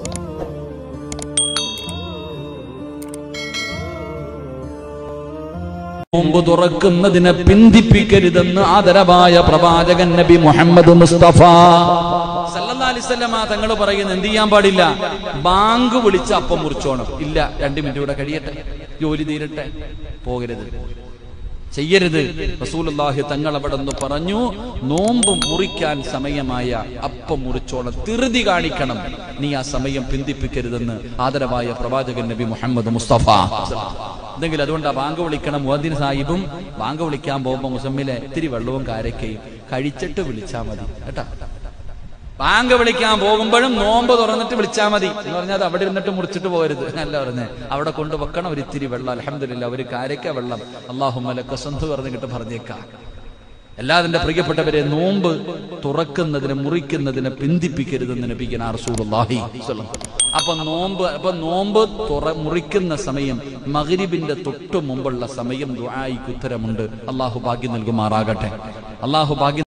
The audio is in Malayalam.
നോമ്പ് തുറക്കുന്നതിനെ പിന്തിപ്പിക്കരുതെന്ന് ആദരവായ പ്രവാചകൻ നബി മുഹമ്മദ് മുസ്തഫ സല്ലല്ലാഹു അലൈഹി വസല്ലമ തങ്ങൾ പറയുന്നത് എന്ത് ചെയ്യാൻ പാടില്ല ബാങ്ക് വിളിച്ച് അപ്പം മുറിച്ചോണം ഇല്ല രണ്ട് മിനിറ്റ് കൂടെ കഴിയട്ടെ ജോലി തീരട്ടെ പോകരുത് ചെയ്യരുത് റസൂലുള്ളാഹി തങ്ങൾ അവിടെ നിന്ന് പറഞ്ഞു നോമ്പ് മുറിക്കാൻ സമയമായ അപ്പം മുറിച്ചോണം ധൃതി കാണിക്കണം നീ ആ സമയം പിന്തിപ്പിക്കരുതെന്ന് ആദരവായ പ്രവാചകൻ നബി മുഹമ്മദ് മുസ്തഫ എന്തെങ്കിലും അതുകൊണ്ട് ആ ബാങ്ക് വിളിക്കണം മുഹദ്ദീൻ സാഹിബും ബാങ്ക് വിളിക്കാൻ പോകുമ്പോൾ മുസമ്മിലെ ഇത്തിരി വെള്ളവും കാരക്കയും കഴിച്ചിട്ട് വിളിച്ചാൽ മതി കേട്ടാ ബാങ്ക് വിളിക്കാൻ പോകുമ്പോഴും നോമ്പ് തുറന്നിട്ട് വിളിച്ചാൽ മതി എന്ന് പറഞ്ഞാൽ അത് അവിടെ ഇരുന്നിട്ട് മുറിച്ചിട്ട് പോകരുത് അല്ല പറഞ്ഞേ അവിടെ കൊണ്ട് വെക്കണം ഒരു ഇത്തിരി വെള്ളം അലഹമില്ല ഒരു കാരക്ക വെള്ളം അള്ളാഹു മലക്ക സ്വന്ത് പറഞ്ഞിട്ട് പറഞ്ഞേക്കാം എല്ലാതിന്റെ പ്രിയപ്പെട്ടവരെ നോമ്പ് തുറക്കുന്നതിന് മുറിക്കുന്നതിന് പിന്തിപ്പിക്കരുതെന്ന് നബിക്കുന്ന റസൂലുള്ളാഹി സ്വല്ലല്ലാഹു അലൈഹി വസല്ലം. അപ്പൊ നോമ്പ് അപ്പൊ നോമ്പ് തുറ മുറിക്കുന്ന സമയം മഗ്രിബിന്റെ തൊട്ടു മുമ്പുള്ള സമയം ദുആയിക്ക് ഉത്തരമുണ്ട് അള്ളാഹു ഭാഗ്യം നൽകുമാറാകട്ടെ അള്ളാഹു ഭാഗ്യം